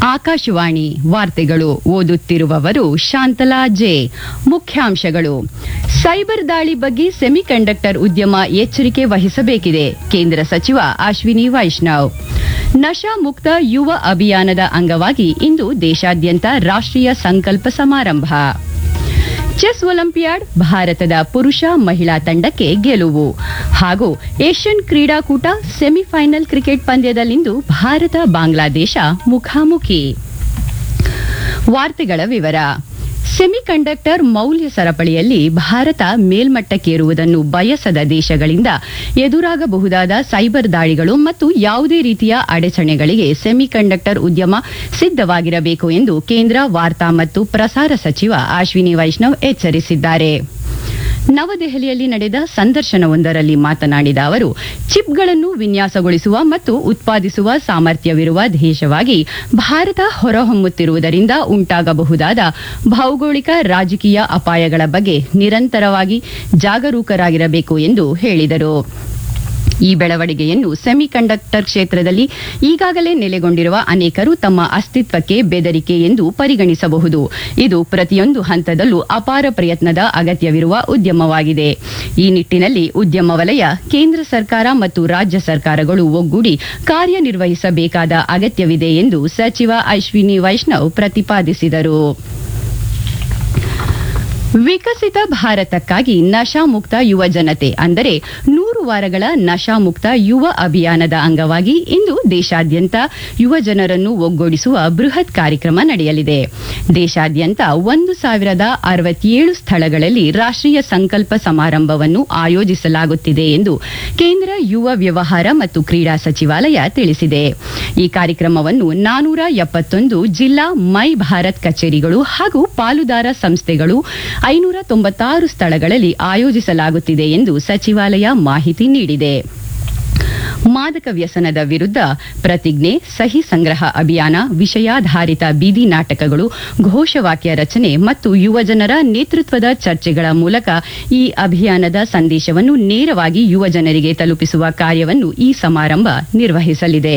ಆಕಾಶವಾಣಿ ವಾರ್ತೆಗಳು ಓದುತ್ತಿರುವವರು ಶಾಂತಲಾ ಜೆ ಮುಖ್ಯಾಂಶಗಳು ಸೈಬರ್ ದಾಳಿ ಬಗ್ಗೆ ಸೆಮಿಕಂಡಕ್ಟರ್ ಉದ್ಯಮ ಎಚ್ಚರಿಕೆ ವಹಿಸಬೇಕಿದೆ ಕೇಂದ್ರ ಸಚಿವ ಅಶ್ವಿನಿ ವೈಷ್ಣವ್ ನಶಾ ಮುಕ್ತ ಯುವ ಅಭಿಯಾನದ ಅಂಗವಾಗಿ ಇಂದು ದೇಶಾದ್ಯಂತ ರಾಷ್ಟ್ರೀಯ ಸಂಕಲ್ಪ ಸಮಾರಂಭ ಚೆಸ್ ಒಲಿಂಪಿಯಾಡ್ ಭಾರತದ ಪುರುಷ ಮಹಿಳಾ ತಂಡಕ್ಕೆ ಗೆಲುವು ಹಾಗೂ ಏಷ್ಯನ್ ಕ್ರೀಡಾಕೂಟ ಸೆಮಿಫೈನಲ್ ಕ್ರಿಕೆಟ್ ಪಂದ್ಯದಲ್ಲಿಂದು ಭಾರತ ಬಾಂಗ್ಲಾದೇಶ ಮುಖಾಮುಖಿ ವಾರ್ತೆಗಳ ವಿವರ ಸೆಮಿಕಂಡಕ್ಟರ್ ಮೌಲ್ಯ ಸರಪಳಿಯಲ್ಲಿ ಭಾರತ ಮೇಲ್ಮಟ್ಟಕ್ಕೇರುವುದನ್ನು ಬಯಸದ ದೇಶಗಳಿಂದ ಎದುರಾಗಬಹುದಾದ ಸೈಬರ್ ದಾಳಿಗಳು ಮತ್ತು ಯಾವುದೇ ರೀತಿಯ ಅಡೆಚಣೆಗಳಿಗೆ ಸೆಮಿಕಂಡಕ್ಟರ್ ಉದ್ಯಮ ಸಿದ್ಧವಾಗಿರಬೇಕು ಎಂದು ಕೇಂದ್ರ ವಾರ್ತಾ ಮತ್ತು ಪ್ರಸಾರ ಸಚಿವ ಅಶ್ವಿನಿ ವೈಷ್ಣವ್ ಎಚ್ಚರಿಸಿದ್ದಾರೆ ನವದೆಹಲಿಯಲ್ಲಿ ನಡೆದ ಸಂದರ್ಶನವೊಂದರಲ್ಲಿ ಮಾತನಾಡಿದ ಅವರು ಚಿಪ್ಗಳನ್ನು ವಿನ್ಯಾಸಗೊಳಿಸುವ ಮತ್ತು ಉತ್ಪಾದಿಸುವ ಸಾಮರ್ಥ್ಯವಿರುವ ದೇಶವಾಗಿ ಭಾರತ ಹೊರಹೊಮ್ಮುತ್ತಿರುವುದರಿಂದ ಉಂಟಾಗಬಹುದಾದ ಭೌಗೋಳಿಕ ರಾಜಕೀಯ ಅಪಾಯಗಳ ಬಗ್ಗೆ ನಿರಂತರವಾಗಿ ಜಾಗರೂಕರಾಗಿರಬೇಕು ಎಂದು ಹೇಳಿದರು ಈ ಬೆಳವಣಿಗೆಯನ್ನು ಸೆಮಿಕಂಡಕ್ಟರ್ ಕ್ಷೇತ್ರದಲ್ಲಿ ಈಗಾಗಲೇ ನೆಲೆಗೊಂಡಿರುವ ಅನೇಕರು ತಮ್ಮ ಅಸ್ತಿತ್ವಕ್ಕೆ ಬೆದರಿಕೆ ಎಂದು ಪರಿಗಣಿಸಬಹುದು ಇದು ಪ್ರತಿಯೊಂದು ಹಂತದಲ್ಲೂ ಅಪಾರ ಪ್ರಯತ್ನದ ಅಗತ್ಯವಿರುವ ಉದ್ಯಮವಾಗಿದೆ ಈ ನಿಟ್ಟಿನಲ್ಲಿ ಉದ್ಯಮ ವಲಯ ಕೇಂದ್ರ ಸರ್ಕಾರ ಮತ್ತು ರಾಜ್ಯ ಸರ್ಕಾರಗಳು ಒಗ್ಗೂಡಿ ಕಾರ್ಯನಿರ್ವಹಿಸಬೇಕಾದ ಅಗತ್ಯವಿದೆ ಎಂದು ಸಚಿವ ಅಶ್ವಿನಿ ವೈಷ್ಣವ್ ಪ್ರತಿಪಾದಿಸಿದರು ವಿಕಸಿತ ಭಾರತಕ್ಕಾಗಿ ನಶಾಮುಕ್ತ ಯುವ ಜನತೆ ಅಂದರೆ ನೂರು ವಾರಗಳ ನಶಾಮುಕ್ತ ಯುವ ಅಭಿಯಾನದ ಅಂಗವಾಗಿ ಇಂದು ದೇಶಾದ್ಯಂತ ಯುವ ಜನರನ್ನು ಒಗ್ಗೂಡಿಸುವ ಬೃಹತ್ ಕಾರ್ಯಕ್ರಮ ನಡೆಯಲಿದೆ ದೇಶಾದ್ಯಂತ ಒಂದು ಸಾವಿರದ ಅರವತ್ತೇಳು ಸ್ಥಳಗಳಲ್ಲಿ ರಾಷ್ಟ್ರೀಯ ಸಂಕಲ್ಪ ಸಮಾರಂಭವನ್ನು ಆಯೋಜಿಸಲಾಗುತ್ತಿದೆ ಎಂದು ಕೇಂದ್ರ ಯುವ ವ್ಯವಹಾರ ಮತ್ತು ಕ್ರೀಡಾ ಸಚಿವಾಲಯ ತಿಳಿಸಿದೆ ಈ ಕಾರ್ಯಕ್ರಮವನ್ನು ನಾನೂರ ಎಪ್ಪತ್ತೊಂದು ಜಿಲ್ಲಾ ಮೈ ಭಾರತ್ ಕಚೇರಿಗಳು ಹಾಗೂ ಪಾಲುದಾರ ಸಂಸ್ಥೆಗಳು ಐನೂರ ತೊಂಬತ್ತಾರು ಸ್ಥಳಗಳಲ್ಲಿ ಆಯೋಜಿಸಲಾಗುತ್ತಿದೆ ಎಂದು ಸಚಿವಾಲಯ ಮಾಹಿತಿ ನೀಡಿದೆ ಮಾದಕ ವ್ಯಸನದ ವಿರುದ್ಧ ಪ್ರತಿಜ್ಞೆ ಸಹಿ ಸಂಗ್ರಹ ಅಭಿಯಾನ ವಿಷಯಾಧಾರಿತ ಬೀದಿ ನಾಟಕಗಳು ಘೋಷವಾಕ್ಯ ರಚನೆ ಮತ್ತು ಯುವಜನರ ನೇತೃತ್ವದ ಚರ್ಚೆಗಳ ಮೂಲಕ ಈ ಅಭಿಯಾನದ ಸಂದೇಶವನ್ನು ನೇರವಾಗಿ ಯುವ ಜನರಿಗೆ ತಲುಪಿಸುವ ಕಾರ್ಯವನ್ನು ಈ ಸಮಾರಂಭ ನಿರ್ವಹಿಸಲಿದೆ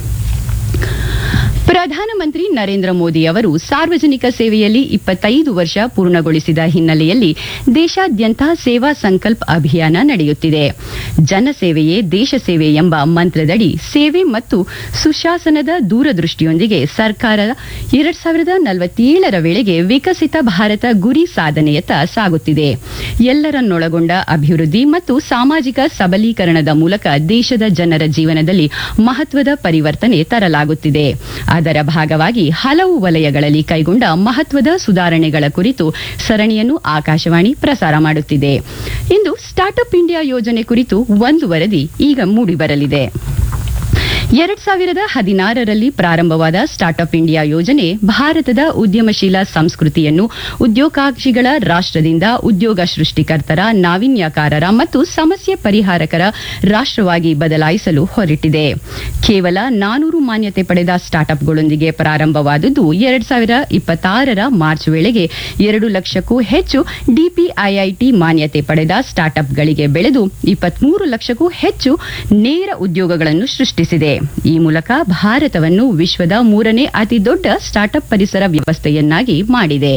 ಪ್ರಧಾನಮಂತ್ರಿ ನರೇಂದ್ರ ಮೋದಿ ಅವರು ಸಾರ್ವಜನಿಕ ಸೇವೆಯಲ್ಲಿ ಇಪ್ಪತ್ತೈದು ವರ್ಷ ಪೂರ್ಣಗೊಳಿಸಿದ ಹಿನ್ನೆಲೆಯಲ್ಲಿ ದೇಶಾದ್ಯಂತ ಸೇವಾ ಸಂಕಲ್ಪ ಅಭಿಯಾನ ನಡೆಯುತ್ತಿದೆ ಜನಸೇವೆಯೇ ದೇಶ ಸೇವೆ ಎಂಬ ಮಂತ್ರದಡಿ ಸೇವೆ ಮತ್ತು ಸುಶಾಸನದ ದೂರದೃಷ್ಟಿಯೊಂದಿಗೆ ಸರ್ಕಾರ ಎರಡ್ ಸಾವಿರದ ನಲವತ್ತೇಳರ ವೇಳೆಗೆ ವಿಕಸಿತ ಭಾರತ ಗುರಿ ಸಾಧನೆಯತ್ತ ಸಾಗುತ್ತಿದೆ ಎಲ್ಲರನ್ನೊಳಗೊಂಡ ಅಭಿವೃದ್ಧಿ ಮತ್ತು ಸಾಮಾಜಿಕ ಸಬಲೀಕರಣದ ಮೂಲಕ ದೇಶದ ಜನರ ಜೀವನದಲ್ಲಿ ಮಹತ್ವದ ಪರಿವರ್ತನೆ ತರಲಾಗುತ್ತಿದೆ ಅದರ ಭಾಗವಾಗಿ ಹಲವು ವಲಯಗಳಲ್ಲಿ ಕೈಗೊಂಡ ಮಹತ್ವದ ಸುಧಾರಣೆಗಳ ಕುರಿತು ಸರಣಿಯನ್ನು ಆಕಾಶವಾಣಿ ಪ್ರಸಾರ ಮಾಡುತ್ತಿದೆ ಇಂದು ಸ್ಟಾರ್ಟ್ಅಪ್ ಇಂಡಿಯಾ ಯೋಜನೆ ಕುರಿತು ಒಂದು ವರದಿ ಈಗ ಮೂಡಿಬರಲಿದೆ ಎರಡ್ ಸಾವಿರದ ಹದಿನಾರರಲ್ಲಿ ಪ್ರಾರಂಭವಾದ ಸ್ಟಾರ್ಟ್ಅಪ್ ಇಂಡಿಯಾ ಯೋಜನೆ ಭಾರತದ ಉದ್ಯಮಶೀಲ ಸಂಸ್ಕೃತಿಯನ್ನು ಉದ್ಯೋಗಾಕ್ಷಿಗಳ ರಾಷ್ಟ್ರದಿಂದ ಉದ್ಯೋಗ ಸೃಷ್ಟಿಕರ್ತರ ನಾವೀನ್ಯಕಾರರ ಮತ್ತು ಸಮಸ್ಯೆ ಪರಿಹಾರಕರ ರಾಷ್ಟ್ರವಾಗಿ ಬದಲಾಯಿಸಲು ಹೊರಟಿದೆ ಕೇವಲ ನಾನೂರು ಮಾನ್ಯತೆ ಪಡೆದ ಸ್ಟಾರ್ಟ್ಅಪ್ಗಳೊಂದಿಗೆ ಪ್ರಾರಂಭವಾದದ್ದು ಎರಡ್ ಸಾವಿರ ಇಪ್ಪತ್ತಾರರ ಮಾರ್ಚ್ ವೇಳೆಗೆ ಎರಡು ಲಕ್ಷಕ್ಕೂ ಹೆಚ್ಚು ಡಿಪಿಐಐಟಿ ಮಾನ್ಯತೆ ಪಡೆದ ಸ್ಟಾರ್ಟ್ಅಪ್ಗಳಿಗೆ ಬೆಳೆದು ಇಪ್ಪತ್ಮೂರು ಲಕ್ಷಕ್ಕೂ ಹೆಚ್ಚು ನೇರ ಉದ್ಯೋಗಗಳನ್ನು ಸೃಷ್ಟಿಸಿದೆ ಈ ಮೂಲಕ ಭಾರತವನ್ನು ವಿಶ್ವದ ಮೂರನೇ ಅತಿ ದೊಡ್ಡ ಸ್ಟಾರ್ಟ್ಅಪ್ ಪರಿಸರ ವ್ಯವಸ್ಥೆಯನ್ನಾಗಿ ಮಾಡಿದೆ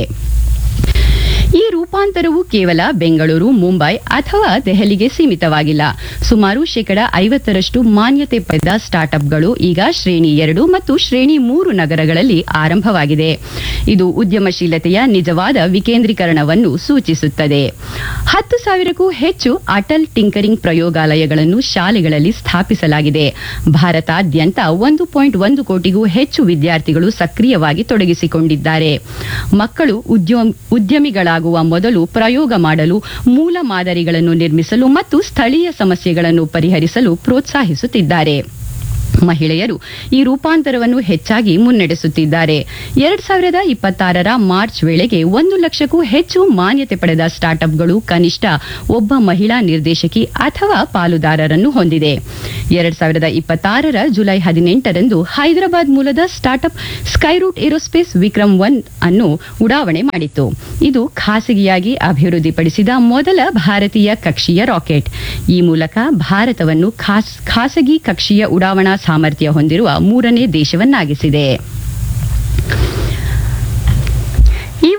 ಈ ರೂಪಾಂತರವು ಕೇವಲ ಬೆಂಗಳೂರು ಮುಂಬೈ ಅಥವಾ ದೆಹಲಿಗೆ ಸೀಮಿತವಾಗಿಲ್ಲ ಸುಮಾರು ಶೇಕಡ ಐವತ್ತರಷ್ಟು ಮಾನ್ಯತೆ ಪಡೆದ ಸ್ಟಾರ್ಟ್ಅಪ್ಗಳು ಈಗ ಶ್ರೇಣಿ ಎರಡು ಮತ್ತು ಶ್ರೇಣಿ ಮೂರು ನಗರಗಳಲ್ಲಿ ಆರಂಭವಾಗಿದೆ ಇದು ಉದ್ಯಮಶೀಲತೆಯ ನಿಜವಾದ ವಿಕೇಂದ್ರೀಕರಣವನ್ನು ಸೂಚಿಸುತ್ತದೆ ಹತ್ತು ಸಾವಿರಕ್ಕೂ ಹೆಚ್ಚು ಅಟಲ್ ಟಿಂಕರಿಂಗ್ ಪ್ರಯೋಗಾಲಯಗಳನ್ನು ಶಾಲೆಗಳಲ್ಲಿ ಸ್ಥಾಪಿಸಲಾಗಿದೆ ಭಾರತಾದ್ಯಂತ ಒಂದು ಪಾಯಿಂಟ್ ಒಂದು ಕೋಟಿಗೂ ಹೆಚ್ಚು ವಿದ್ಯಾರ್ಥಿಗಳು ಸಕ್ರಿಯವಾಗಿ ತೊಡಗಿಸಿಕೊಂಡಿದ್ದಾರೆ ಮಕ್ಕಳು ಉದ್ಯಮಿಗಳಾಗುವ ಮೊದಲು ಪ್ರಯೋಗ ಮಾಡಲು ಮೂಲ ಮಾದರಿಗಳನ್ನು ನಿರ್ಮಿಸಲು ಮತ್ತು ಸ್ಥಳೀಯ ಸಮಸ್ಯೆಗಳನ್ನು ಪರಿಹರಿಸಲು ಪ್ರೋತ್ಸಾಹಿಸುತ್ತಿದ್ದಾರೆ ಮಹಿಳೆಯರು ಈ ರೂಪಾಂತರವನ್ನು ಹೆಚ್ಚಾಗಿ ಮುನ್ನಡೆಸುತ್ತಿದ್ದಾರೆ ಎರಡ್ ಸಾವಿರದ ಇಪ್ಪತ್ತಾರರ ಮಾರ್ಚ್ ವೇಳೆಗೆ ಒಂದು ಲಕ್ಷಕ್ಕೂ ಹೆಚ್ಚು ಮಾನ್ಯತೆ ಪಡೆದ ಸ್ಟಾರ್ಟ್ಅಪ್ಗಳು ಕನಿಷ್ಠ ಒಬ್ಬ ಮಹಿಳಾ ನಿರ್ದೇಶಕಿ ಅಥವಾ ಪಾಲುದಾರರನ್ನು ಹೊಂದಿದೆ ಎರಡ್ ಸಾವಿರದ ಇಪ್ಪತ್ತಾರರ ಜುಲೈ ಹದಿನೆಂಟರಂದು ಹೈದರಾಬಾದ್ ಮೂಲದ startup Skyroot Aerospace Vikram one ಅನ್ನು ಉಡಾವಣೆ ಮಾಡಿತ್ತು ಇದು ಖಾಸಗಿಯಾಗಿ ಅಭಿವೃದ್ಧಿಪಡಿಸಿದ ಮೊದಲ ಭಾರತೀಯ ಕಕ್ಷೀಯ ರಾಕೆಟ್ ಈ ಮೂಲಕ ಭಾರತವನ್ನು ಖಾಸಗಿ ಕಕ್ಷೀಯ ಉಡಾವಣಾ ಸಾಮರ್ಥ್ಯ ಹೊಂದಿರುವ ಮೂರನೇ ದೇಶವನ್ನಾಗಿಸಿದೆ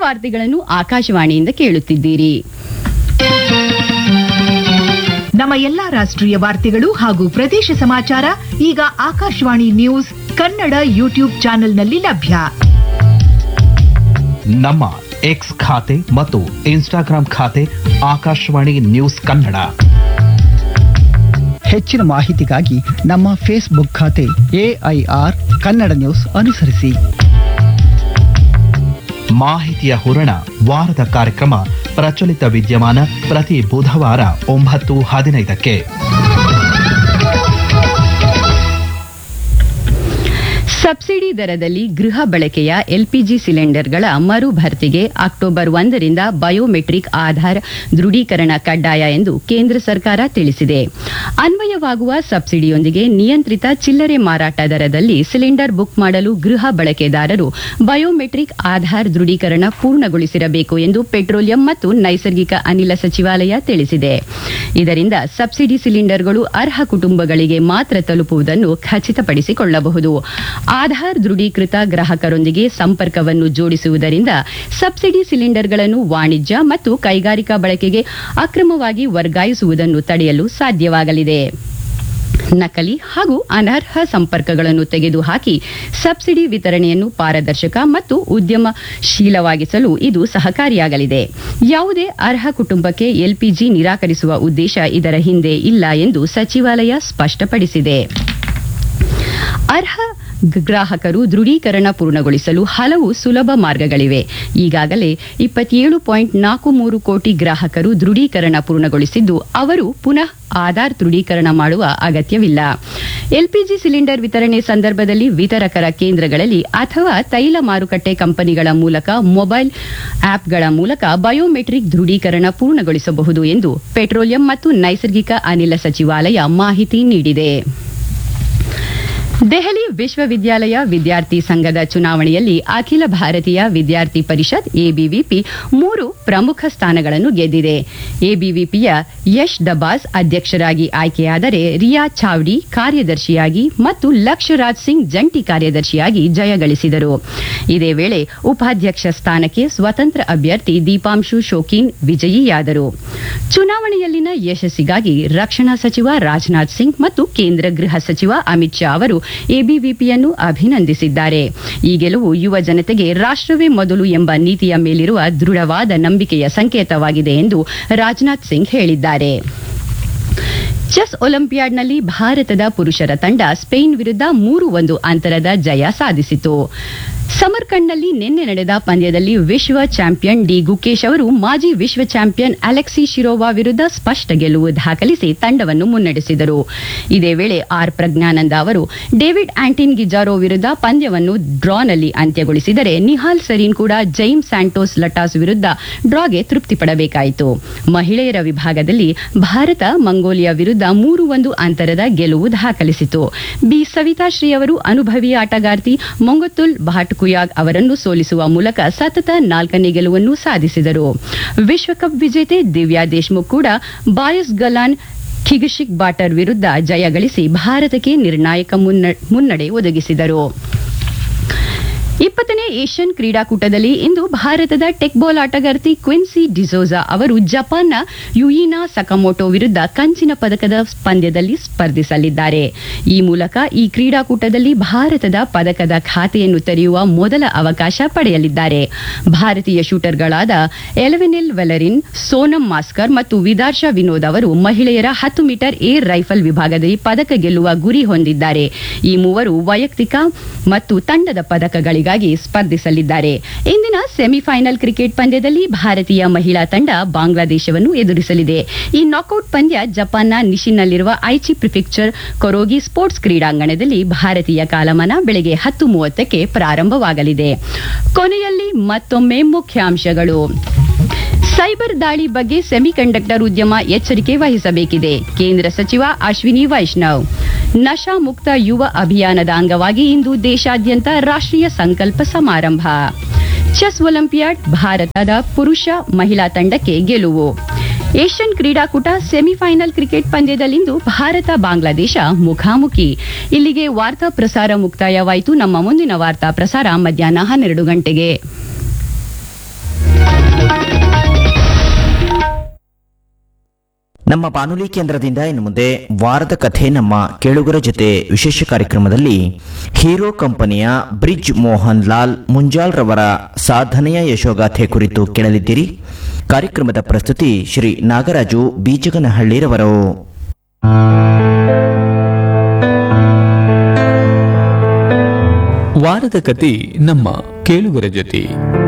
ವಾರ್ತೆಗಳನ್ನು ಆಕಾಶವಾಣಿಯಿಂದ ಕೇಳುತ್ತಿದ್ದೀರಿ ನಮ್ಮ ಎಲ್ಲಾ ರಾಷ್ಟ್ರೀಯ ವಾರ್ತೆಗಳು ಹಾಗೂ ಪ್ರದೇಶ ಸಮಾಚಾರ ಈಗ ಆಕಾಶವಾಣಿ ನ್ಯೂಸ್ ಕನ್ನಡ ಯೂಟ್ಯೂಬ್ ಚಾನೆಲ್ನಲ್ಲಿ ಲಭ್ಯ ನಮ್ಮ ಎಕ್ಸ್ ಖಾತೆ ಮತ್ತು ಇನ್ಸ್ಟಾಗ್ರಾಂ ಖಾತೆ ಆಕಾಶವಾಣಿ ನ್ಯೂಸ್ ಕನ್ನಡ ಹೆಚ್ಚಿನ ಮಾಹಿತಿಗಾಗಿ ನಮ್ಮ ಫೇಸ್ಬುಕ್ ಖಾತೆ ಎಐಆರ್ ಕನ್ನಡ ನ್ಯೂಸ್ ಅನುಸರಿಸಿ ಮಾಹಿತಿಯ ಹೂರಣ ವಾರದ ಕಾರ್ಯಕ್ರಮ ಪ್ರಚಲಿತ ವಿದ್ಯಮಾನ ಪ್ರತಿ ಬುಧವಾರ ಒಂಬತ್ತು ಹದಿನೈದಕ್ಕೆ ಸಬ್ಸಿಡಿ ದರದಲ್ಲಿ ಗೃಹ ಬಳಕೆಯ ಎಲ್ಪಿಜಿ ಸಿಲಿಂಡರ್ಗಳ ಮರು ಭರ್ತಿಗೆ ಅಕ್ಟೋಬರ್ ಒಂದರಿಂದ ಬಯೋಮೆಟ್ರಿಕ್ ಆಧಾರ್ ದೃಢೀಕರಣ ಕಡ್ಡಾಯ ಎಂದು ಕೇಂದ್ರ ಸರ್ಕಾರ ತಿಳಿಸಿದೆ ಅನ್ವಯವಾಗುವ ಸಬ್ಸಿಡಿಯೊಂದಿಗೆ ನಿಯಂತ್ರಿತ ಚಿಲ್ಲರೆ ಮಾರಾಟ ದರದಲ್ಲಿ ಸಿಲಿಂಡರ್ ಬುಕ್ ಮಾಡಲು ಗೃಹ ಬಳಕೆದಾರರು ಬಯೋಮೆಟ್ರಿಕ್ ಆಧಾರ್ ದೃಢೀಕರಣ ಪೂರ್ಣಗೊಳಿಸಿರಬೇಕು ಎಂದು ಪೆಟ್ರೋಲಿಯಂ ಮತ್ತು ನೈಸರ್ಗಿಕ ಅನಿಲ ಸಚಿವಾಲಯ ತಿಳಿಸಿದೆ ಇದರಿಂದ ಸಬ್ಸಿಡಿ ಸಿಲಿಂಡರ್ಗಳು ಅರ್ಹ ಕುಟುಂಬಗಳಿಗೆ ಮಾತ್ರ ತಲುಪುವುದನ್ನು ಖಚಿತಪಡಿಸಿಕೊಳ್ಳಬಹುದು ಆಧಾರ್ ದೃಢೀಕೃತ ಗ್ರಾಹಕರೊಂದಿಗೆ ಸಂಪರ್ಕವನ್ನು ಜೋಡಿಸುವುದರಿಂದ ಸಬ್ಸಿಡಿ ಸಿಲಿಂಡರ್ಗಳನ್ನು ವಾಣಿಜ್ಯ ಮತ್ತು ಕೈಗಾರಿಕಾ ಬಳಕೆಗೆ ಅಕ್ರಮವಾಗಿ ವರ್ಗಾಯಿಸುವುದನ್ನು ತಡೆಯಲು ಸಾಧ್ಯವಾಗಲಿದೆ ನಕಲಿ ಹಾಗೂ ಅನರ್ಹ ಸಂಪರ್ಕಗಳನ್ನು ತೆಗೆದುಹಾಕಿ ಸಬ್ಸಿಡಿ ವಿತರಣೆಯನ್ನು ಪಾರದರ್ಶಕ ಮತ್ತು ಉದ್ಯಮಶೀಲವಾಗಿಸಲು ಇದು ಸಹಕಾರಿಯಾಗಲಿದೆ ಯಾವುದೇ ಅರ್ಹ ಕುಟುಂಬಕ್ಕೆ ಎಲ್ಪಿಜಿ ನಿರಾಕರಿಸುವ ಉದ್ದೇಶ ಇದರ ಹಿಂದೆ ಇಲ್ಲ ಎಂದು ಸಚಿವಾಲಯ ಸ್ಪಷ್ಟಪಡಿಸಿದೆ ಅರ್ಹ ಗ್ರಾಹಕರು ದೃಢೀಕರಣ ಪೂರ್ಣಗೊಳಿಸಲು ಹಲವು ಸುಲಭ ಮಾರ್ಗಗಳಿವೆ ಈಗಾಗಲೇ ಇಪ್ಪತ್ತೇಳು ಪಾಯಿಂಟ್ ನಾಲ್ಕು ಮೂರು ಕೋಟಿ ಗ್ರಾಹಕರು ದೃಢೀಕರಣ ಪೂರ್ಣಗೊಳಿಸಿದ್ದು ಅವರು ಪುನಃ ಆಧಾರ್ ದೃಢೀಕರಣ ಮಾಡುವ ಅಗತ್ಯವಿಲ್ಲ ಎಲ್ಪಿಜಿ ಸಿಲಿಂಡರ್ ವಿತರಣೆ ಸಂದರ್ಭದಲ್ಲಿ ವಿತರಕರ ಕೇಂದ್ರಗಳಲ್ಲಿ ಅಥವಾ ತೈಲ ಮಾರುಕಟ್ಟೆ ಕಂಪನಿಗಳ ಮೂಲಕ ಮೊಬೈಲ್ ಆಪ್ಗಳ ಮೂಲಕ ಬಯೋಮೆಟ್ರಿಕ್ ದೃಢೀಕರಣ ಪೂರ್ಣಗೊಳಿಸಬಹುದು ಎಂದು ಪೆಟ್ರೋಲಿಯಂ ಮತ್ತು ನೈಸರ್ಗಿಕ ಅನಿಲ ಸಚಿವಾಲಯ ಮಾಹಿತಿ ನೀಡಿದೆ ದೆಹಲಿ ವಿಶ್ವವಿದ್ಯಾಲಯ ವಿದ್ಯಾರ್ಥಿ ಸಂಘದ ಚುನಾವಣೆಯಲ್ಲಿ ಅಖಿಲ ಭಾರತೀಯ ವಿದ್ಯಾರ್ಥಿ ಪರಿಷತ್ ಎಬಿವಿಪಿ ಮೂರು ಪ್ರಮುಖ ಸ್ಥಾನಗಳನ್ನು ಗೆದ್ದಿದೆ ಎಬಿವಿಪಿಯ ಯಶ್ ದಬಾಸ್ ಅಧ್ಯಕ್ಷರಾಗಿ ಆಯ್ಕೆಯಾದರೆ ರಿಯಾ ಚಾವ್ಡಿ ಕಾರ್ಯದರ್ಶಿಯಾಗಿ ಮತ್ತು ಲಕ್ಷರಾಜ್ ಸಿಂಗ್ ಜಂಟಿ ಕಾರ್ಯದರ್ಶಿಯಾಗಿ ಜಯಗಳಿಸಿದರು ಇದೇ ವೇಳೆ ಉಪಾಧ್ಯಕ್ಷ ಸ್ಥಾನಕ್ಕೆ ಸ್ವತಂತ್ರ ಅಭ್ಯರ್ಥಿ ದೀಪಾಂಶು ಶೋಕೀನ್ ವಿಜಯಿಯಾದರು ಚುನಾವಣೆಯಲ್ಲಿನ ಯಶಸ್ಸಿಗಾಗಿ ರಕ್ಷಣಾ ಸಚಿವ ರಾಜನಾಥ್ ಸಿಂಗ್ ಮತ್ತು ಕೇಂದ್ರ ಗೃಹ ಸಚಿವ ಅಮಿತ್ ಶಾ ಅವರು ಎಬಿವಿಪಿಯನ್ನು ಅಭಿನಂದಿಸಿದ್ದಾರೆ ಈ ಗೆಲುವು ಯುವ ಜನತೆಗೆ ರಾಷ್ಟ್ರವೇ ಮೊದಲು ಎಂಬ ನೀತಿಯ ಮೇಲಿರುವ ದೃಢವಾದ ನಂಬಿಕೆಯ ಸಂಕೇತವಾಗಿದೆ ಎಂದು ರಾಜನಾಥ್ ಸಿಂಗ್ ಹೇಳಿದ್ದಾರೆ ಚೆಸ್ ಒಲಿಂಪಿಯಾಡ್ನಲ್ಲಿ ಭಾರತದ ಪುರುಷರ ತಂಡ ಸ್ಪೇನ್ ವಿರುದ್ಧ ಮೂರು ಒಂದು ಅಂತರದ ಜಯ ಸಾಧಿಸಿತು ಸಮರ್ಕಂಡ್ನಲ್ಲಿ ನಿನ್ನೆ ನಡೆದ ಪಂದ್ಯದಲ್ಲಿ ವಿಶ್ವ ಚಾಂಪಿಯನ್ ಡಿ ಗುಕೇಶ್ ಅವರು ಮಾಜಿ ವಿಶ್ವ ಚಾಂಪಿಯನ್ ಅಲೆಕ್ಸಿ ಶಿರೋವಾ ವಿರುದ್ಧ ಸ್ಪಷ್ಟ ಗೆಲುವು ದಾಖಲಿಸಿ ತಂಡವನ್ನು ಮುನ್ನಡೆಸಿದರು ಇದೇ ವೇಳೆ ಆರ್ ಪ್ರಜ್ಞಾನಂದ ಅವರು ಡೇವಿಡ್ ಆಂಟಿನ್ ಗಿಜಾರೋ ವಿರುದ್ಧ ಪಂದ್ಯವನ್ನು ಡ್ರಾನಲ್ಲಿ ಅಂತ್ಯಗೊಳಿಸಿದರೆ ನಿಹಾಲ್ ಸರೀನ್ ಕೂಡ ಜೈಮ್ ಸ್ಯಾಂಟೋಸ್ ಲಟಾಸ್ ವಿರುದ್ಧ ಡ್ರಾಗೆ ತೃಪ್ತಿಪಡಬೇಕಾಯಿತು ಮಹಿಳೆಯರ ವಿಭಾಗದಲ್ಲಿ ಭಾರತ ಮಂಗೋಲಿಯಾ ವಿರುದ್ಧ ಮೂರು ಒಂದು ಅಂತರದ ಗೆಲುವು ದಾಖಲಿಸಿತು ಬಿ ಸವಿತಾಶ್ರೀ ಅವರು ಅನುಭವಿ ಆಟಗಾರ್ತಿ ಮೊಂಗತುಲ್ ಭಾಟ್ಕುಯಾಗ್ ಅವರನ್ನು ಸೋಲಿಸುವ ಮೂಲಕ ಸತತ ನಾಲ್ಕನೇ ಗೆಲುವನ್ನು ಸಾಧಿಸಿದರು ವಿಶ್ವಕಪ್ ವಿಜೇತೆ ದಿವ್ಯಾ ದೇಶ್ಮುಖ್ ಕೂಡ ಬಾಯಸ್ ಗಲಾನ್ ಖಿಗಿಶಿಕ್ ಬಾಟರ್ ವಿರುದ್ಧ ಜಯ ಗಳಿಸಿ ಭಾರತಕ್ಕೆ ನಿರ್ಣಾಯಕ ಮುನ್ನಡೆ ಒದಗಿಸಿದರು ಇಪ್ಪತ್ತನೇ ಏಷ್ಯನ್ ಕ್ರೀಡಾಕೂಟದಲ್ಲಿ ಇಂದು ಭಾರತದ ಟೆಕ್ಬಾಲ್ ಆಟಗಾರ್ತಿ ಕ್ವಿನ್ಸಿ ಡಿಸೋಜಾ ಅವರು ಜಪಾನ್ನ ಯುಯಿನಾ ಸಕಮೋಟೋ ವಿರುದ್ಧ ಕಂಚಿನ ಪದಕದ ಪಂದ್ಯದಲ್ಲಿ ಸ್ಪರ್ಧಿಸಲಿದ್ದಾರೆ ಈ ಮೂಲಕ ಈ ಕ್ರೀಡಾಕೂಟದಲ್ಲಿ ಭಾರತದ ಪದಕದ ಖಾತೆಯನ್ನು ತೆರೆಯುವ ಮೊದಲ ಅವಕಾಶ ಪಡೆಯಲಿದ್ದಾರೆ ಭಾರತೀಯ ಶೂಟರ್ಗಳಾದ ಎಲೆವೆನೆಲ್ ವೆಲರಿನ್ ಸೋನಂ ಮಾಸ್ಕರ್ ಮತ್ತು ವಿದಾರ್ಶಾ ವಿನೋದ್ ಅವರು ಮಹಿಳೆಯರ ಹತ್ತು ಮೀಟರ್ ಏರ್ ರೈಫಲ್ ವಿಭಾಗದಲ್ಲಿ ಪದಕ ಗೆಲ್ಲುವ ಗುರಿ ಹೊಂದಿದ್ದಾರೆ ಈ ಮೂವರು ವೈಯಕ್ತಿಕ ಮತ್ತು ತಂಡದ ಪದಕಗಳಿಗೆ ಸ್ಪರ್ಧಿಸಲಿದ್ದಾರೆ ಇಂದಿನ ಸೆಮಿಫೈನಲ್ ಕ್ರಿಕೆಟ್ ಪಂದ್ಯದಲ್ಲಿ ಭಾರತೀಯ ಮಹಿಳಾ ತಂಡ ಬಾಂಗ್ಲಾದೇಶವನ್ನು ಎದುರಿಸಲಿದೆ ಈ ನಾಕೌಟ್ ಪಂದ್ಯ ಜಪಾನ್ನ ನಿಶಿನ್ನಲ್ಲಿರುವ ಐಚಿ ಪ್ರಿಫೆಕ್ಚರ್ ಕೊರೋಗಿ ಸ್ಪೋರ್ಟ್ಸ್ ಕ್ರೀಡಾಂಗಣದಲ್ಲಿ ಭಾರತೀಯ ಕಾಲಮಾನ ಬೆಳಗ್ಗೆ ಹತ್ತು ಮೂವತ್ತಕ್ಕೆ ಪ್ರಾರಂಭವಾಗಲಿದೆ ಕೊನೆಯಲ್ಲಿ ಮತ್ತೊಮ್ಮೆ ಮುಖ್ಯಾಂಶಗಳು ಸೈಬರ್ ದಾಳಿ ಬಗ್ಗೆ ಸೆಮಿಕಂಡಕ್ಟರ್ ಉದ್ಯಮ ಎಚ್ಚರಿಕೆ ವಹಿಸಬೇಕಿದೆ ಕೇಂದ್ರ ಸಚಿವ ಅಶ್ವಿನಿ ವೈಷ್ಣವ್ ನಶಾ ಮುಕ್ತ ಯುವ ಅಭಿಯಾನದ ಅಂಗವಾಗಿ ಇಂದು ದೇಶಾದ್ಯಂತ ರಾಷ್ಟ್ರೀಯ ಸಂಕಲ್ಪ ಸಮಾರಂಭ ಚೆಸ್ ಒಲಿಂಪಿಯಾಡ್ ಭಾರತದ ಪುರುಷ ಮಹಿಳಾ ತಂಡಕ್ಕೆ ಗೆಲುವು ಏಷ್ಯನ್ ಕ್ರೀಡಾಕೂಟ ಸೆಮಿಫೈನಲ್ ಕ್ರಿಕೆಟ್ ಪಂದ್ಯದಲ್ಲಿಂದು ಭಾರತ ಬಾಂಗ್ಲಾದೇಶ ಮುಖಾಮುಖಿ ಇಲ್ಲಿಗೆ ವಾರ್ತಾ ಪ್ರಸಾರ ಮುಕ್ತಾಯವಾಯಿತು ನಮ್ಮ ಮುಂದಿನ ವಾರ್ತಾ ಪ್ರಸಾರ ಮಧ್ಯಾಹ್ನ ಹನ್ನೆರಡು ಗಂಟೆಗೆ ನಮ್ಮ ಬಾನುಲಿ ಕೇಂದ್ರದಿಂದ ಇನ್ನು ಮುಂದೆ ವಾರದ ಕಥೆ ನಮ್ಮ ಕೇಳುಗರ ಜೊತೆ ವಿಶೇಷ ಕಾರ್ಯಕ್ರಮದಲ್ಲಿ ಹೀರೋ ಕಂಪನಿಯ ಬ್ರಿಡ್ಜ್ ಮೋಹನ್ ಲಾಲ್ ಮುಂಜಾಲ್ ರವರ ಸಾಧನೆಯ ಯಶೋಗಾಥೆ ಕುರಿತು ಕೇಳಲಿದ್ದೀರಿ ಕಾರ್ಯಕ್ರಮದ ಪ್ರಸ್ತುತಿ ಶ್ರೀ ನಾಗರಾಜು ಬೀಜಗನಹಳ್ಳಿರವರು ವಾರದ ಕತೆ ನಮ್ಮ ಕೇಳುಗರ ಜೊತೆ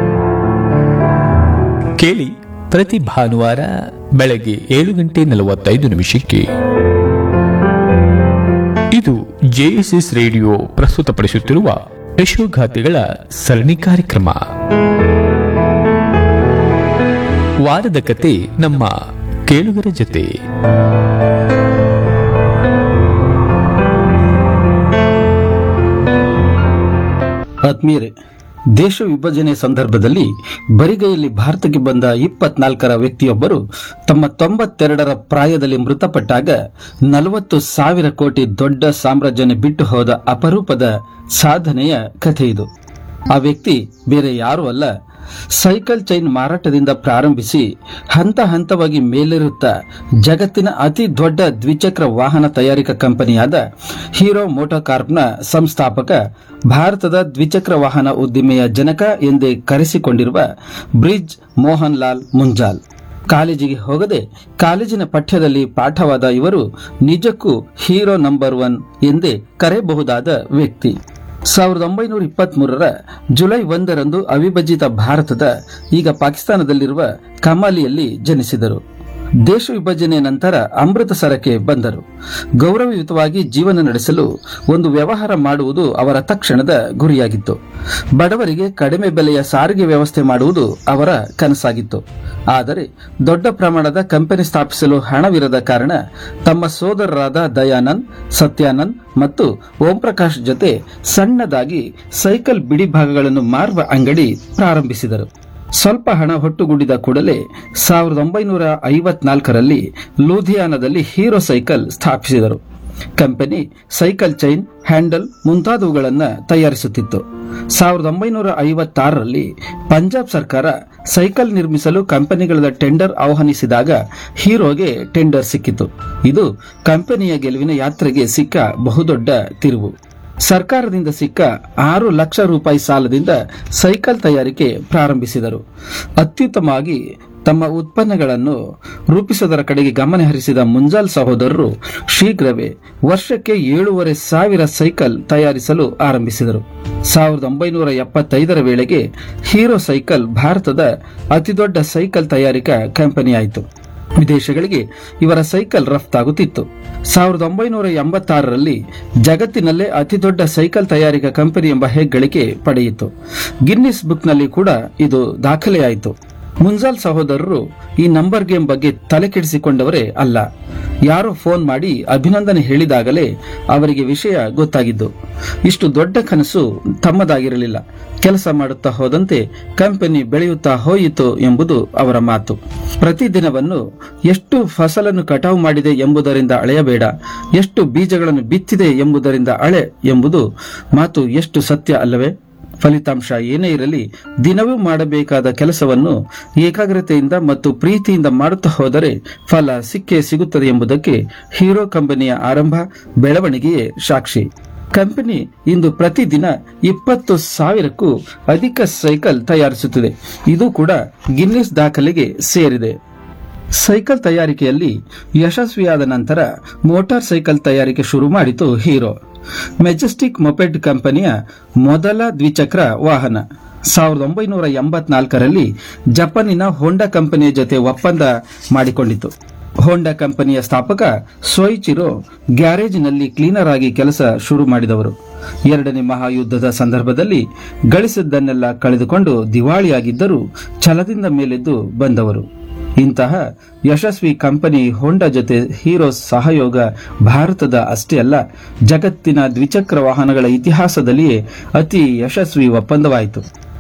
ಕೇಳಿ ಪ್ರತಿ ಭಾನುವಾರ ಬೆಳಗ್ಗೆ ಏಳು ಗಂಟೆ ನಲವತ್ತೈದು ನಿಮಿಷಕ್ಕೆ ಇದು ಜೆಎಸ್ಎಸ್ ರೇಡಿಯೋ ಪ್ರಸ್ತುತಪಡಿಸುತ್ತಿರುವ ಯಶೋಗಾಥೆಗಳ ಸರಣಿ ಕಾರ್ಯಕ್ರಮ ವಾರದ ಕತೆ ನಮ್ಮ ಕೇಳುಗರ ಜೊತೆ ಆತ್ಮೀಯರೇ ದೇಶ ವಿಭಜನೆ ಸಂದರ್ಭದಲ್ಲಿ ಬರಿಗೈಯಲ್ಲಿ ಭಾರತಕ್ಕೆ ಬಂದ ಇಪ್ಪತ್ನಾಲ್ಕರ ವ್ಯಕ್ತಿಯೊಬ್ಬರು ತಮ್ಮ ತೊಂಬತ್ತೆರಡರ ಪ್ರಾಯದಲ್ಲಿ ಮೃತಪಟ್ಟಾಗ ನಲವತ್ತು ಸಾವಿರ ಕೋಟಿ ದೊಡ್ಡ ಸಾಮ್ರಾಜ್ಯನ ಬಿಟ್ಟು ಹೋದ ಅಪರೂಪದ ಸಾಧನೆಯ ಕಥೆ ಇದು ಆ ವ್ಯಕ್ತಿ ಬೇರೆ ಯಾರೂ ಅಲ್ಲ ಸೈಕಲ್ ಚೈನ್ ಮಾರಾಟದಿಂದ ಪ್ರಾರಂಭಿಸಿ ಹಂತ ಹಂತವಾಗಿ ಮೇಲೇರುತ್ತಾ ಜಗತ್ತಿನ ಅತಿ ದೊಡ್ಡ ದ್ವಿಚಕ್ರ ವಾಹನ ತಯಾರಿಕಾ ಕಂಪನಿಯಾದ ಹೀರೋ ಮೋಟೋಕಾರ್ಪ್ನ ಸಂಸ್ಥಾಪಕ ಭಾರತದ ದ್ವಿಚಕ್ರ ವಾಹನ ಉದ್ದಿಮೆಯ ಜನಕ ಎಂದೇ ಕರೆಸಿಕೊಂಡಿರುವ ಬ್ರಿಡ್ಜ್ ಮೋಹನ್ ಲಾಲ್ ಮುಂಜಾಲ್ ಕಾಲೇಜಿಗೆ ಹೋಗದೆ ಕಾಲೇಜಿನ ಪಠ್ಯದಲ್ಲಿ ಪಾಠವಾದ ಇವರು ನಿಜಕ್ಕೂ ಹೀರೋ ನಂಬರ್ ಒನ್ ಎಂದೇ ಕರೆಯಬಹುದಾದ ವ್ಯಕ್ತಿ ಸಾವಿರದ ಒಂಬೈನೂರ ಇಪ್ಪತ್ಮೂರರ ಜುಲೈ ಒಂದರಂದು ಅವಿಭಜಿತ ಭಾರತದ ಈಗ ಪಾಕಿಸ್ತಾನದಲ್ಲಿರುವ ಕಮಾಲಿಯಲ್ಲಿ ಜನಿಸಿದರು ದೇಶ ವಿಭಜನೆ ನಂತರ ಅಮೃತಸರಕ್ಕೆ ಬಂದರು ಗೌರವಯುತವಾಗಿ ಜೀವನ ನಡೆಸಲು ಒಂದು ವ್ಯವಹಾರ ಮಾಡುವುದು ಅವರ ತಕ್ಷಣದ ಗುರಿಯಾಗಿತ್ತು ಬಡವರಿಗೆ ಕಡಿಮೆ ಬೆಲೆಯ ಸಾರಿಗೆ ವ್ಯವಸ್ಥೆ ಮಾಡುವುದು ಅವರ ಕನಸಾಗಿತ್ತು ಆದರೆ ದೊಡ್ಡ ಪ್ರಮಾಣದ ಕಂಪನಿ ಸ್ಥಾಪಿಸಲು ಹಣವಿರದ ಕಾರಣ ತಮ್ಮ ಸೋದರರಾದ ದಯಾನಂದ್ ಸತ್ಯಾನಂದ್ ಮತ್ತು ಓಂ ಪ್ರಕಾಶ್ ಜೊತೆ ಸಣ್ಣದಾಗಿ ಸೈಕಲ್ ಬಿಡಿ ಭಾಗಗಳನ್ನು ಮಾರುವ ಅಂಗಡಿ ಪ್ರಾರಂಭಿಸಿದರು ಸ್ವಲ್ಪ ಹಣ ಹೊಟ್ಟುಗೂಡಿದ ಕೂಡಲೇ ಸಾವಿರದ ಒಂಬೈನೂರ ಐವತ್ನಾಲ್ಕರಲ್ಲಿ ಲೂಧಿಯಾನದಲ್ಲಿ ಹೀರೋ ಸೈಕಲ್ ಸ್ಥಾಪಿಸಿದರು ಕಂಪನಿ ಸೈಕಲ್ ಚೈನ್ ಹ್ಯಾಂಡಲ್ ಮುಂತಾದವುಗಳನ್ನು ತಯಾರಿಸುತ್ತಿತ್ತು ಸಾವಿರದ ಒಂಬೈನೂರ ಐವತ್ತಾರರಲ್ಲಿ ಪಂಜಾಬ್ ಸರ್ಕಾರ ಸೈಕಲ್ ನಿರ್ಮಿಸಲು ಕಂಪನಿಗಳ ಟೆಂಡರ್ ಆಹ್ವಾನಿಸಿದಾಗ ಹೀರೋಗೆ ಟೆಂಡರ್ ಸಿಕ್ಕಿತು ಇದು ಕಂಪನಿಯ ಗೆಲುವಿನ ಯಾತ್ರೆಗೆ ಸಿಕ್ಕ ಬಹುದೊಡ್ಡ ತಿರುವು ಸರ್ಕಾರದಿಂದ ಸಿಕ್ಕ ಆರು ಲಕ್ಷ ರೂಪಾಯಿ ಸಾಲದಿಂದ ಸೈಕಲ್ ತಯಾರಿಕೆ ಪ್ರಾರಂಭಿಸಿದರು ಅತ್ಯುತ್ತಮವಾಗಿ ತಮ್ಮ ಉತ್ಪನ್ನಗಳನ್ನು ರೂಪಿಸುವುದರ ಕಡೆಗೆ ಗಮನ ಹರಿಸಿದ ಮುಂಜಾಲ್ ಸಹೋದರರು ಶೀಘ್ರವೇ ವರ್ಷಕ್ಕೆ ಏಳೂವರೆ ಸಾವಿರ ಸೈಕಲ್ ತಯಾರಿಸಲು ಆರಂಭಿಸಿದರು ಸಾವಿರದ ಒಂಬೈನೂರ ಎಪ್ಪತ್ತೈದರ ವೇಳೆಗೆ ಹೀರೋ ಸೈಕಲ್ ಭಾರತದ ಅತಿದೊಡ್ಡ ಸೈಕಲ್ ತಯಾರಿಕಾ ಕಂಪನಿಯಾಯಿತು ವಿದೇಶಗಳಿಗೆ ಇವರ ಸೈಕಲ್ ರಫ್ತಾಗುತ್ತಿತ್ತು ಸಾವಿರದ ಒಂಬೈನೂರ ಎಂಬತ್ತಾರರಲ್ಲಿ ಜಗತ್ತಿನಲ್ಲೇ ಅತಿದೊಡ್ಡ ಸೈಕಲ್ ತಯಾರಿಕಾ ಕಂಪನಿ ಎಂಬ ಹೆಗ್ಗಳಿಕೆ ಪಡೆಯಿತು ಗಿನ್ನಿಸ್ ಬುಕ್ನಲ್ಲಿ ಕೂಡ ಇದು ದಾಖಲೆಯಾಯಿತು ಮುಂಜಾಲ್ ಸಹೋದರರು ಈ ನಂಬರ್ ಗೇಮ್ ಬಗ್ಗೆ ತಲೆ ಕೆಡಿಸಿಕೊಂಡವರೇ ಅಲ್ಲ ಯಾರೋ ಫೋನ್ ಮಾಡಿ ಅಭಿನಂದನೆ ಹೇಳಿದಾಗಲೇ ಅವರಿಗೆ ವಿಷಯ ಗೊತ್ತಾಗಿದ್ದು ಇಷ್ಟು ದೊಡ್ಡ ಕನಸು ತಮ್ಮದಾಗಿರಲಿಲ್ಲ ಕೆಲಸ ಮಾಡುತ್ತಾ ಹೋದಂತೆ ಕಂಪನಿ ಬೆಳೆಯುತ್ತಾ ಹೋಯಿತು ಎಂಬುದು ಅವರ ಮಾತು ಪ್ರತಿದಿನವನ್ನು ಎಷ್ಟು ಫಸಲನ್ನು ಕಟಾವು ಮಾಡಿದೆ ಎಂಬುದರಿಂದ ಅಳೆಯಬೇಡ ಎಷ್ಟು ಬೀಜಗಳನ್ನು ಬಿತ್ತಿದೆ ಎಂಬುದರಿಂದ ಅಳೆ ಎಂಬುದು ಮಾತು ಎಷ್ಟು ಸತ್ಯ ಅಲ್ಲವೇ ಫಲಿತಾಂಶ ಏನೇ ಇರಲಿ ದಿನವೂ ಮಾಡಬೇಕಾದ ಕೆಲಸವನ್ನು ಏಕಾಗ್ರತೆಯಿಂದ ಮತ್ತು ಪ್ರೀತಿಯಿಂದ ಮಾಡುತ್ತಾ ಹೋದರೆ ಫಲ ಸಿಕ್ಕೇ ಸಿಗುತ್ತದೆ ಎಂಬುದಕ್ಕೆ ಹೀರೋ ಕಂಪನಿಯ ಆರಂಭ ಬೆಳವಣಿಗೆಯೇ ಸಾಕ್ಷಿ ಕಂಪನಿ ಇಂದು ಪ್ರತಿದಿನ ಇಪ್ಪತ್ತು ಸಾವಿರಕ್ಕೂ ಅಧಿಕ ಸೈಕಲ್ ತಯಾರಿಸುತ್ತಿದೆ ಇದು ಕೂಡ ಗಿನ್ನಿಸ್ ದಾಖಲೆಗೆ ಸೇರಿದೆ ಸೈಕಲ್ ತಯಾರಿಕೆಯಲ್ಲಿ ಯಶಸ್ವಿಯಾದ ನಂತರ ಮೋಟಾರ್ ಸೈಕಲ್ ತಯಾರಿಕೆ ಶುರು ಮಾಡಿತು ಹೀರೋ ಮೆಜೆಸ್ಟಿಕ್ ಮೊಪೆಡ್ ಕಂಪನಿಯ ಮೊದಲ ದ್ವಿಚಕ್ರ ವಾಹನ ಸಾವಿರದ ಒಂಬೈನೂರ ಎಂಬತ್ನಾಲ್ಕರಲ್ಲಿ ಜಪಾನಿನ ಹೋಂಡಾ ಕಂಪನಿಯ ಜೊತೆ ಒಪ್ಪಂದ ಮಾಡಿಕೊಂಡಿತು ಹೋಂಡಾ ಕಂಪನಿಯ ಸ್ಥಾಪಕ ಸೊಯ್ಚಿರೋ ಗ್ಯಾರೇಜ್ನಲ್ಲಿ ಕ್ಲೀನರ್ ಆಗಿ ಕೆಲಸ ಶುರು ಮಾಡಿದವರು ಎರಡನೇ ಮಹಾಯುದ್ಧದ ಸಂದರ್ಭದಲ್ಲಿ ಗಳಿಸಿದ್ದನ್ನೆಲ್ಲ ಕಳೆದುಕೊಂಡು ದಿವಾಳಿಯಾಗಿದ್ದರೂ ಛಲದಿಂದ ಮೇಲೆದ್ದು ಬಂದವರು ಇಂತಹ ಯಶಸ್ವಿ ಕಂಪನಿ ಹೋಂಡಾ ಜೊತೆ ಹೀರೋ ಸಹಯೋಗ ಭಾರತದ ಅಷ್ಟೇ ಅಲ್ಲ ಜಗತ್ತಿನ ದ್ವಿಚಕ್ರ ವಾಹನಗಳ ಇತಿಹಾಸದಲ್ಲಿಯೇ ಅತಿ ಯಶಸ್ವಿ ಒಪ್ಪಂದವಾಯಿತು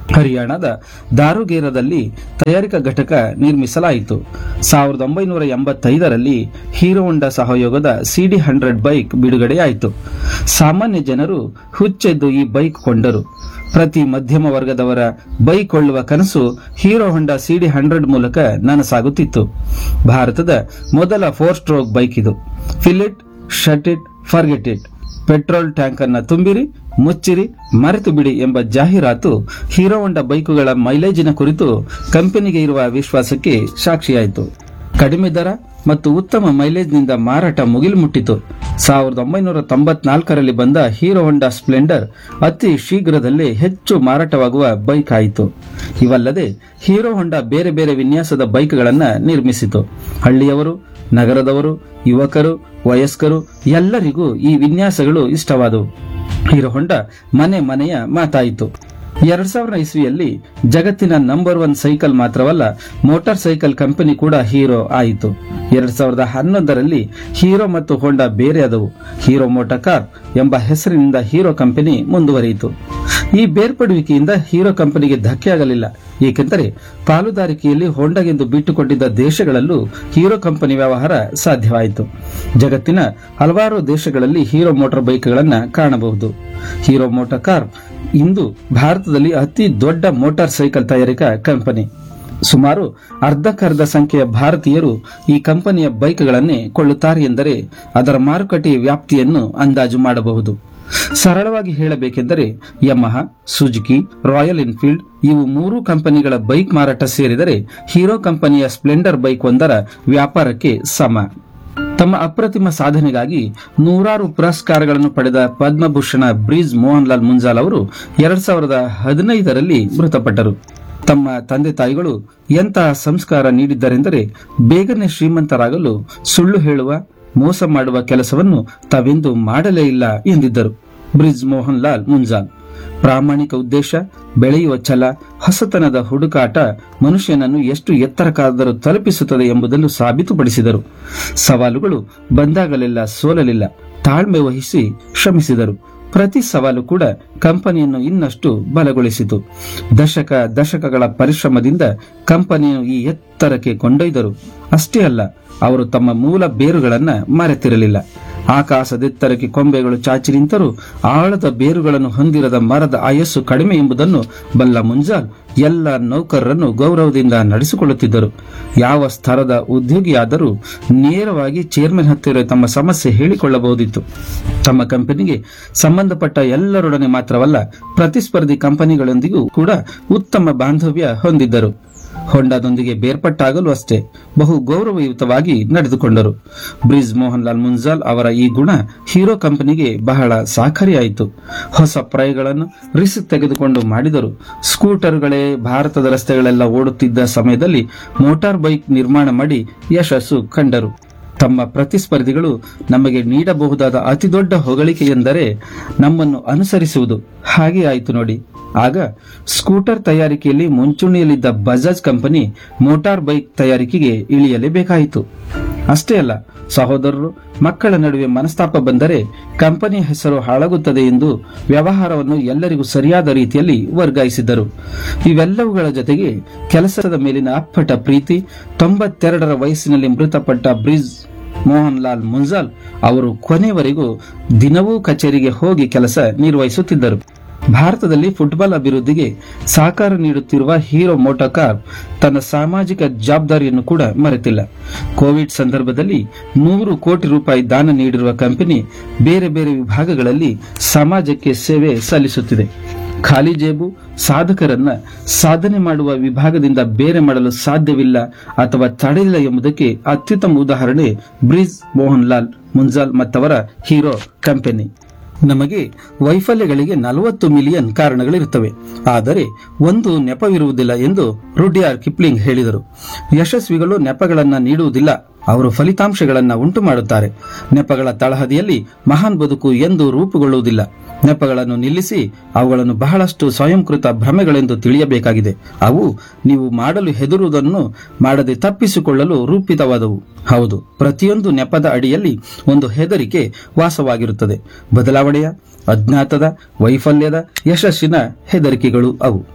ಹರಿಯಾಣದ ದಾರುಗೇರದಲ್ಲಿ ತಯಾರಿಕಾ ಘಟಕ ನಿರ್ಮಿಸಲಾಯಿತು ಸಾವಿರದ ಒಂಬೈನೂರ ಎಂಬತ್ತೈದರಲ್ಲಿ ಹೀರೋ ಹೊಂಡಾ ಸಹಯೋಗದ ಸಿಡಿ ಹಂಡ್ರೆಡ್ ಬೈಕ್ ಬಿಡುಗಡೆಯಾಯಿತು ಸಾಮಾನ್ಯ ಜನರು ಹುಚ್ಚೆದ್ದು ಈ ಬೈಕ್ ಕೊಂಡರು ಪ್ರತಿ ಮಧ್ಯಮ ವರ್ಗದವರ ಬೈಕ್ ಕೊಳ್ಳುವ ಕನಸು ಹೀರೋ ಹೊಂಡಾ ಸಿಡಿ ಹಂಡ್ರೆಡ್ ಮೂಲಕ ನನಸಾಗುತ್ತಿತ್ತು ಭಾರತದ ಮೊದಲ ಫೋರ್ ಸ್ಟ್ರೋಕ್ ಬೈಕ್ ಇದು fill it shut it forget it petrol tank ಅನ್ನ ತುಂಬಿರಿ ಮುಚ್ಚಿರಿ ಮರೆತು ಬಿಡಿ ಎಂಬ ಜಾಹೀರಾತು ಹೀರೋ ಹೊಂಡಾ ಬೈಕುಗಳ ಮೈಲೇಜಿನ ಕುರಿತು ಕಂಪನಿಗೆ ಇರುವ ವಿಶ್ವಾಸಕ್ಕೆ ಸಾಕ್ಷಿಯಾಯಿತು ಕಡಿಮೆ ದರ ಮತ್ತು ಉತ್ತಮ ಮೈಲೇಜ್ನಿಂದ ಮಾರಾಟ ಮುಗಿಲು ಮುಟ್ಟಿತು ಸಾವಿರದ ಒಂಬೈನೂರ ತೊಂಬತ್ನಾಲ್ಕರಲ್ಲಿ ಬಂದ ಹೀರೋ ಹೊಂಡಾ ಸ್ಪ್ಲೆಂಡರ್ ಅತಿ ಶೀಘ್ರದಲ್ಲೇ ಹೆಚ್ಚು ಮಾರಾಟವಾಗುವ ಬೈಕ್ ಆಯಿತು ಇವಲ್ಲದೆ ಹೀರೋ ಹೊಂಡಾ ಬೇರೆ ಬೇರೆ ವಿನ್ಯಾಸದ ಬೈಕ್ಗಳನ್ನ ನಿರ್ಮಿಸಿತು ಹಳ್ಳಿಯವರು ನಗರದವರು ಯುವಕರು ವಯಸ್ಕರು ಎಲ್ಲರಿಗೂ ಈ ವಿನ್ಯಾಸಗಳು ಇಷ್ಟವಾದವು ಹೀರೋ ಹೊಂಡಾ ಮನೆ ಮನೆಯ ಮಾತಾಯಿತು ಎರಡ್ ಸಾವಿರ ಇಸ್ವಿಯಲ್ಲಿ ಜಗತ್ತಿನ ನಂಬರ್ ಒನ್ ಸೈಕಲ್ ಮಾತ್ರವಲ್ಲ ಮೋಟಾರ್ ಸೈಕಲ್ ಕಂಪನಿ ಕೂಡ ಹೀರೋ ಆಯಿತು ಎರಡ್ ಸಾವಿರದ ಹನ್ನೊಂದರಲ್ಲಿ ಹೀರೋ ಮತ್ತು ಹೋಂಡಾ ಬೇರೆ ಆದವು ಹೀರೋ ಮೋಟಾರ್ ಕಾರ್ ಎಂಬ ಹೆಸರಿನಿಂದ ಹೀರೋ ಕಂಪನಿ ಮುಂದುವರಿಯಿತು ಈ ಬೇರ್ಪಡುವಿಕೆಯಿಂದ ಹೀರೋ ಕಂಪನಿಗೆ ಧಕ್ಕೆಯಾಗಲಿಲ್ಲ ಏಕೆಂದರೆ ಪಾಲುದಾರಿಕೆಯಲ್ಲಿ ಹೋಂಡಾಗೆಂದು ಬಿಟ್ಟುಕೊಂಡಿದ್ದ ದೇಶಗಳಲ್ಲೂ ಹೀರೋ ಕಂಪನಿ ವ್ಯವಹಾರ ಸಾಧ್ಯವಾಯಿತು ಜಗತ್ತಿನ ಹಲವಾರು ದೇಶಗಳಲ್ಲಿ ಹೀರೋ ಮೋಟಾರ್ ಬೈಕ್ಗಳನ್ನು ಕಾಣಬಹುದು ಹೀರೋ ಮೋಟಾರ್ ಕಾರ್ ಇಂದು ಭಾರತದಲ್ಲಿ ಅತಿ ದೊಡ್ಡ ಮೋಟಾರ್ ಸೈಕಲ್ ತಯಾರಿಕಾ ಕಂಪನಿ ಸುಮಾರು ಅರ್ಧಕ್ಕರ್ಧ ಸಂಖ್ಯೆಯ ಭಾರತೀಯರು ಈ ಕಂಪನಿಯ ಬೈಕ್ಗಳನ್ನೇ ಕೊಳ್ಳುತ್ತಾರೆ ಎಂದರೆ ಅದರ ಮಾರುಕಟ್ಟೆಯ ವ್ಯಾಪ್ತಿಯನ್ನು ಅಂದಾಜು ಮಾಡಬಹುದು ಸರಳವಾಗಿ ಹೇಳಬೇಕೆಂದರೆ ಯಮಹ ಸುಜುಕಿ ರಾಯಲ್ ಎನ್ಫೀಲ್ಡ್ ಇವು ಮೂರು ಕಂಪನಿಗಳ ಬೈಕ್ ಮಾರಾಟ ಸೇರಿದರೆ ಹೀರೋ ಕಂಪನಿಯ ಸ್ಪ್ಲೆಂಡರ್ ಬೈಕ್ ಒಂದರ ವ್ಯಾಪಾರಕ್ಕೆ ಸಮ ತಮ್ಮ ಅಪ್ರತಿಮ ಸಾಧನೆಗಾಗಿ ನೂರಾರು ಪುರಸ್ಕಾರಗಳನ್ನು ಪಡೆದ ಪದ್ಮಭೂಷಣ ಬ್ರಿಜ್ ಮೋಹನ್ ಲಾಲ್ ಮುಂಜಾಲ್ ಅವರು ಎರಡ್ ಸಾವಿರದ ಹದಿನೈದರಲ್ಲಿ ಮೃತಪಟ್ಟರು ತಮ್ಮ ತಂದೆ ತಾಯಿಗಳು ಎಂತಹ ಸಂಸ್ಕಾರ ನೀಡಿದ್ದರೆಂದರೆ ಬೇಗನೆ ಶ್ರೀಮಂತರಾಗಲು ಸುಳ್ಳು ಹೇಳುವ ಮೋಸ ಮಾಡುವ ಕೆಲಸವನ್ನು ತಾವೆಂದು ಮಾಡಲೇ ಇಲ್ಲ ಎಂದಿದ್ದರು ಬ್ರಿಜ್ ಮೋಹನ್ ಲಾಲ್ ಮುಂಜಾಲ್ ಪ್ರಾಮಾಣಿಕ ಉದ್ದೇಶ ಬೆಳೆಯುವ ಛಲ ಹೊಸತನದ ಹುಡುಕಾಟ ಮನುಷ್ಯನನ್ನು ಎಷ್ಟು ಎತ್ತರಕ್ಕಾದರೂ ತಲುಪಿಸುತ್ತದೆ ಎಂಬುದನ್ನು ಸಾಬೀತುಪಡಿಸಿದರು ಸವಾಲುಗಳು ಬಂದಾಗಲೆಲ್ಲ ಸೋಲಲಿಲ್ಲ ತಾಳ್ಮೆ ವಹಿಸಿ ಶ್ರಮಿಸಿದರು ಪ್ರತಿ ಸವಾಲು ಕೂಡ ಕಂಪನಿಯನ್ನು ಇನ್ನಷ್ಟು ಬಲಗೊಳಿಸಿತು ದಶಕ ದಶಕಗಳ ಪರಿಶ್ರಮದಿಂದ ಕಂಪನಿಯನ್ನು ಈ ಎತ್ತರಕ್ಕೆ ಕೊಂಡೊಯ್ದರು ಅಷ್ಟೇ ಅಲ್ಲ ಅವರು ತಮ್ಮ ಮೂಲ ಬೇರುಗಳನ್ನ ಮರೆತಿರಲಿಲ್ಲ ಆಕಾಶದೆತ್ತರಕ್ಕೆ ಕೊಂಬೆಗಳು ಚಾಚಿ ನಿಂತರೂ ಆಳದ ಬೇರುಗಳನ್ನು ಹೊಂದಿರದ ಮರದ ಆಯಸ್ಸು ಕಡಿಮೆ ಎಂಬುದನ್ನು ಬಲ್ಲ ಮುಂಜಾಲ್ ಎಲ್ಲ ನೌಕರರನ್ನು ಗೌರವದಿಂದ ನಡೆಸಿಕೊಳ್ಳುತ್ತಿದ್ದರು ಯಾವ ಸ್ತರದ ಉದ್ಯೋಗಿಯಾದರೂ ನೇರವಾಗಿ ಚೇರ್ಮನ್ ಹತ್ತಿರ ತಮ್ಮ ಸಮಸ್ಯೆ ಹೇಳಿಕೊಳ್ಳಬಹುದಿತ್ತು ತಮ್ಮ ಕಂಪನಿಗೆ ಸಂಬಂಧಪಟ್ಟ ಎಲ್ಲರೊಡನೆ ಮಾತ್ರವಲ್ಲ ಪ್ರತಿಸ್ಪರ್ಧಿ ಕಂಪನಿಗಳೊಂದಿಗೂ ಕೂಡ ಉತ್ತಮ ಬಾಂಧವ್ಯ ಹೊಂದಿದ್ದರು ಹೊಂಡಾದೊಂದಿಗೆ ಬೇರ್ಪಟ್ಟಾಗಲೂ ಅಷ್ಟೇ ಬಹು ಗೌರವಯುತವಾಗಿ ನಡೆದುಕೊಂಡರು ಬ್ರಿಜ್ ಮೋಹನ್ ಲಾಲ್ ಮುನ್ಜಾಲ್ ಅವರ ಈ ಗುಣ ಹೀರೋ ಕಂಪನಿಗೆ ಬಹಳ ಸಾಕರಿಯಾಯಿತು ಹೊಸ ಪ್ರಯಗಳನ್ನು ರಿಸ್ಕ್ ತೆಗೆದುಕೊಂಡು ಮಾಡಿದರು ಸ್ಕೂಟರ್ಗಳೇ ಭಾರತದ ರಸ್ತೆಗಳೆಲ್ಲ ಓಡುತ್ತಿದ್ದ ಸಮಯದಲ್ಲಿ ಮೋಟಾರ್ ಬೈಕ್ ನಿರ್ಮಾಣ ಮಾಡಿ ಯಶಸ್ಸು ಕಂಡರು ತಮ್ಮ ಪ್ರತಿಸ್ಪರ್ಧಿಗಳು ನಮಗೆ ನೀಡಬಹುದಾದ ಅತಿದೊಡ್ಡ ಹೊಗಳಿಕೆ ಎಂದರೆ ನಮ್ಮನ್ನು ಅನುಸರಿಸುವುದು ಹಾಗೆ ಆಯಿತು ನೋಡಿ ಆಗ ಸ್ಕೂಟರ್ ತಯಾರಿಕೆಯಲ್ಲಿ ಮುಂಚೂಣಿಯಲ್ಲಿದ್ದ ಬಜಾಜ್ ಕಂಪನಿ ಮೋಟಾರ್ ಬೈಕ್ ತಯಾರಿಕೆಗೆ ಇಳಿಯಲೇಬೇಕಾಯಿತು ಅಷ್ಟೇ ಅಲ್ಲ ಸಹೋದರರು ಮಕ್ಕಳ ನಡುವೆ ಮನಸ್ತಾಪ ಬಂದರೆ ಕಂಪನಿಯ ಹೆಸರು ಹಾಳಾಗುತ್ತದೆ ಎಂದು ವ್ಯವಹಾರವನ್ನು ಎಲ್ಲರಿಗೂ ಸರಿಯಾದ ರೀತಿಯಲ್ಲಿ ವರ್ಗಾಯಿಸಿದ್ದರು ಇವೆಲ್ಲವುಗಳ ಜೊತೆಗೆ ಕೆಲಸದ ಮೇಲಿನ ಅಪ್ಪಟ ಪ್ರೀತಿ ತೊಂಬತ್ತೆರಡರ ವಯಸ್ಸಿನಲ್ಲಿ ಮೃತಪಟ್ಟ ಬ್ರಿಜ್ ಮೋಹನ್ ಲಾಲ್ ಮುನ್ಜಾಲ್ ಅವರು ಕೊನೆವರೆಗೂ ದಿನವೂ ಕಚೇರಿಗೆ ಹೋಗಿ ಕೆಲಸ ನಿರ್ವಹಿಸುತ್ತಿದ್ದರು ಭಾರತದಲ್ಲಿ ಫುಟ್ಬಾಲ್ ಅಭಿವೃದ್ಧಿಗೆ ಸಹಕಾರ ನೀಡುತ್ತಿರುವ ಹೀರೋ ಮೋಟಾರ್ ತನ್ನ ಸಾಮಾಜಿಕ ಜವಾಬ್ದಾರಿಯನ್ನು ಕೂಡ ಮರೆತಿಲ್ಲ ಕೋವಿಡ್ ಸಂದರ್ಭದಲ್ಲಿ ನೂರು ಕೋಟಿ ರೂಪಾಯಿ ದಾನ ನೀಡಿರುವ ಕಂಪನಿ ಬೇರೆ ಬೇರೆ ವಿಭಾಗಗಳಲ್ಲಿ ಸಮಾಜಕ್ಕೆ ಸೇವೆ ಸಲ್ಲಿಸುತ್ತಿದೆ ಖಾಲಿ ಜೇಬು ಸಾಧಕರನ್ನ ಸಾಧನೆ ಮಾಡುವ ವಿಭಾಗದಿಂದ ಬೇರೆ ಮಾಡಲು ಸಾಧ್ಯವಿಲ್ಲ ಅಥವಾ ತಡೆಯಿಲ್ಲ ಎಂಬುದಕ್ಕೆ ಅತ್ಯುತ್ತಮ ಉದಾಹರಣೆ ಬ್ರಿಜ್ ಮೋಹನ್ ಲಾಲ್ ಮುನ್ಜಾಲ್ ಮತ್ತವರ ಹೀರೋ ಕಂಪನಿ ನಮಗೆ ವೈಫಲ್ಯಗಳಿಗೆ ನಲವತ್ತು ಮಿಲಿಯನ್ ಕಾರಣಗಳಿರುತ್ತವೆ ಆದರೆ ಒಂದು ನೆಪವಿರುವುದಿಲ್ಲ ಎಂದು ರುಡ್ಯಾರ್ ಕಿಪ್ಲಿಂಗ್ ಹೇಳಿದರು ಯಶಸ್ವಿಗಳು ನೆಪಗಳನ್ನ ನೀಡುವುದಿಲ್ಲ ಅವರು ಫಲಿತಾಂಶಗಳನ್ನ ಉಂಟು ಮಾಡುತ್ತಾರೆ ನೆಪಗಳ ತಳಹದಿಯಲ್ಲಿ ಮಹಾನ್ ಬದುಕು ಎಂದು ರೂಪುಗೊಳ್ಳುವುದಿಲ್ಲ ನೆಪಗಳನ್ನು ನಿಲ್ಲಿಸಿ ಅವುಗಳನ್ನು ಬಹಳಷ್ಟು ಸ್ವಯಂಕೃತ ಭ್ರಮೆಗಳೆಂದು ತಿಳಿಯಬೇಕಾಗಿದೆ ಅವು ನೀವು ಮಾಡಲು ಹೆದರುವುದನ್ನು ಮಾಡದೆ ತಪ್ಪಿಸಿಕೊಳ್ಳಲು ರೂಪಿತವಾದವು ಹೌದು ಪ್ರತಿಯೊಂದು ನೆಪದ ಅಡಿಯಲ್ಲಿ ಒಂದು ಹೆದರಿಕೆ ವಾಸವಾಗಿರುತ್ತದೆ ಬದಲಾವಣೆಯ ಅಜ್ಞಾತದ ವೈಫಲ್ಯದ ಯಶಸ್ಸಿನ ಹೆದರಿಕೆಗಳು ಅವು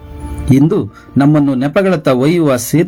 ಇಂದು ನಮ್ಮನ್ನು ನೆಪಗಳತ್ತ ಒಯ್ಯುವ ಸೇತು